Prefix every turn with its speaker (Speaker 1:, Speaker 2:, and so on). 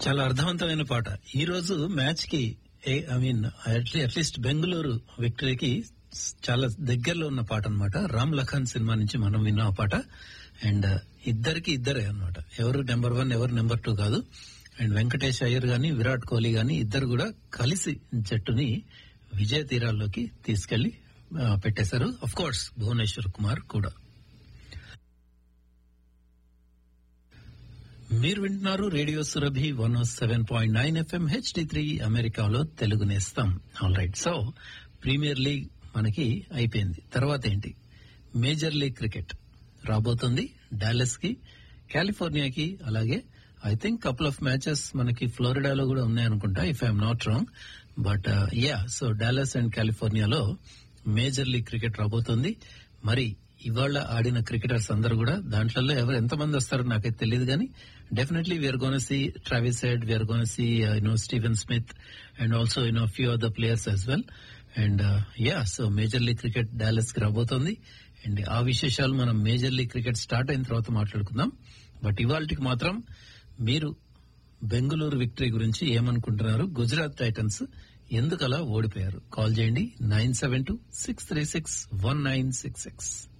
Speaker 1: చాలా అర్థవంతమైన పాట ఈ రోజు మ్యాచ్ కి ఐ మీన్ అట్లీస్ట్ బెంగళూరు విక్టరీకి చాలా దగ్గరలో ఉన్న పాట అన్నమాట రామ్ లఖన్ సినిమా నుంచి మనం విన్నాం ఆ పాట అండ్ ఇద్దరికి ఇద్దరే అన్నమాట ఎవరు నెంబర్ వన్ ఎవరు నెంబర్ టూ కాదు అండ్ వెంకటేష్ అయ్యర్ గాని విరాట్ కోహ్లీ గాని ఇద్దరు కూడా కలిసి జట్టుని విజయ తీరాల్లోకి తీసుకెళ్లి ఆ, పెట్టేశారు అఫ్ కోర్స్ భువనేశ్వర్ కుమార్ కూడా మీరు వింటున్నారు radio Surabhi one seven point nine FM HD three అమెరికాలో తెలుగు నేస్తాం all right so premier league మనకి అయిపోయింది తర్వాత ఏంటి మేజర్ లీగ్ క్రికెట్ రాబోతుంది డాలస్ కి కాలిఫోర్నియాకి అలాగే I think couple of matches మనకి ఫ్లోరిడాలో కూడా ఉన్నాయనుకుంటా if I'm not wrong but yeah so Dallas and కాలిఫోర్నియాలో మేజర్ లీగ్ క్రికెట్ రాబోతుంది మరి ఇవాళ ఆడిన క్రికెటర్స్ అందరూ కూడా దాంట్లో ఎవరు ఎంతమంది వస్తారో నాకైతే తెలియదు కానీ definitely we're gonna see Travis Head we're gonna see you know Steven Smith and also you know few other players as well and yeah so major league cricket Dallas కి రాబోతోంది అండ్ ఆ విశేషాలు మనం మేజర్ లీగ్ క్రికెట్ స్టార్ట్ అయిన తర్వాత మాట్లాడుకుందాం but ఇవాళకి మాత్రం మీరు బెంగళూరు విక్టరీ గురించి ఏమనుకుంటున్నారు గుజరాత్ టైటన్స్ ఎందుకు అలా ఓడిపోయారు కాల్ చేయండి nine seven two six three six one nine six six